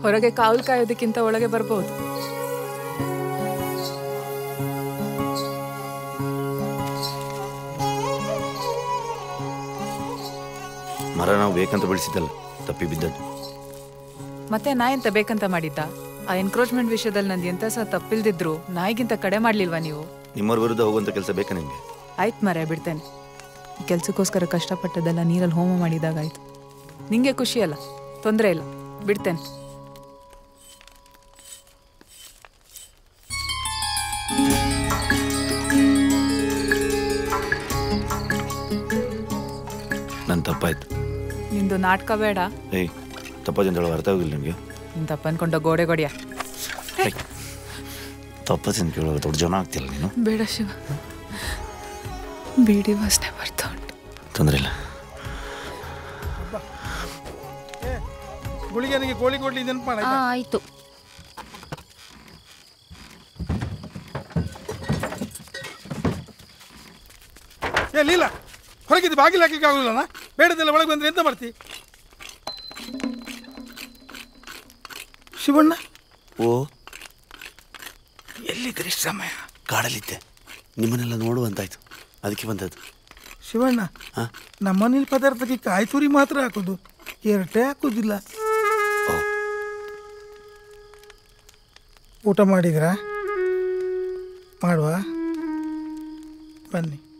ಹೊರಗೆ ಕಾವಲು ಕಾಯೋದಕ್ಕಿಂತ ಒಳಗೆ ಬರ್ಬೋದು ಮರ ನಾವು ಬೇಕಂತ ಬೆಳೆಸಿದ್ದಲ್ಲ ತಪ್ಪಿ ಬಿದ್ದದ್ದು ಮತ್ತೆ ನಾ ಎಂತ ಬೇಕಂತ ಮಾಡಿದ್ದ ಆ ಎನ್ಕ್ರೋಚ್ಮೆಂಟ್ ವಿಷಯದಲ್ಲಿ ನಂದು ಎಂತ ಸಹ ತಪ್ಪಿಲ್ದಿದ್ರು ನಾಯಿಗಿಂತ ಕಡೆ ಮಾಡ್ಲಿಲ್ವಾ ನೀವು ನಿಮ್ಮವ್ರ ವಿರುದ್ಧ ಹೋಗುವಂಥ ಕೆಲಸ ಬೇಕಾ ನಿಮಗೆ ಆಯ್ತು ಮರೆ ಬಿಡ್ತೇನೆ ಕೆಲ್ಸಕ್ಕೋಸ್ಕರ ಕಷ್ಟಪಟ್ಟದೆಲ್ಲ ನೀರಲ್ಲಿ ಹೋಮ ಮಾಡಿದಾಗ ಆಯ್ತು ನಿಂಗೆ ಖುಷಿ ಅಲ್ಲ ತೊಂದರೆ ಇಲ್ಲ ಬಿಡ್ತೇನೆ ನನ್ನ ತಪ್ಪಾಯ್ತು ನಿಂದು ನಾಟಕ ಬೇಡ ಏಯ್ ತಪ್ಪಾಯ್ತು ಅಂತ ಹೇಳೋ ಅರ್ಥ ಆಗಿಲ್ಲ ನಿಮಗೆ ನಿನ್ ತಪ್ಪ ಅನ್ಕೊಂಡ ಗೋಡೆ ಗೊಡಿಯ ತಪ್ಪತ್ತೆ ಅಂತ ಕೇಳೋ ದೊಡ್ಡ ಜನ ಆಗ್ತಿಲ್ಲ ನೀನು ಬೇಡ ಶಿವ ಬೀಡಿ ವಾಸನೆ ಬರ್ತಾ ಉಂಟು ತೊಂದರೆ ಇಲ್ಲ ಗುಳಿಗೆನಿಗೆ ಕೋಳಿ ಕೊಡ್ಲಿ ನೆನಪು ಮಾಡ ಆ ಆಯ್ತು ಏ ಲೀಲ ಹೊರಗಿದ್ದು ಬಾಗಿಲು ಹಾಕಲಿಕ್ಕೆ ಆಗುದಿಲ್ಲನ ಬೇಡದೆಲ್ಲ ಒಳಗೆ ಬಂದ್ರೆ ಎಂತ ಮಾಡ್ತಿ ಶಿವಣ್ಣ ಓ ಎಲ್ಲಿದ್ರಿ ಸಮಯ ಕಾಡಲಿದ್ದೆ ನಿಮ್ಮನ್ನೆಲ್ಲ ನೋಡುವಂತಾಯ್ತು ಅದಕ್ಕೆ ಬಂದದ್ದು ಶಿವಣ್ಣ ಹಾ? ನಮ್ಮನೇಲಿ ಪದಾರ್ಥಕ್ಕೆ ಕಾಯಿ ತುರಿ ಮಾತ್ರ ಹಾಕೋದು ಎರಟೆ ಹಾಕೋದಿಲ್ಲ ಊಟ ಮಾಡಿದ್ರಾ ಮಾಡುವ ಬನ್ನಿ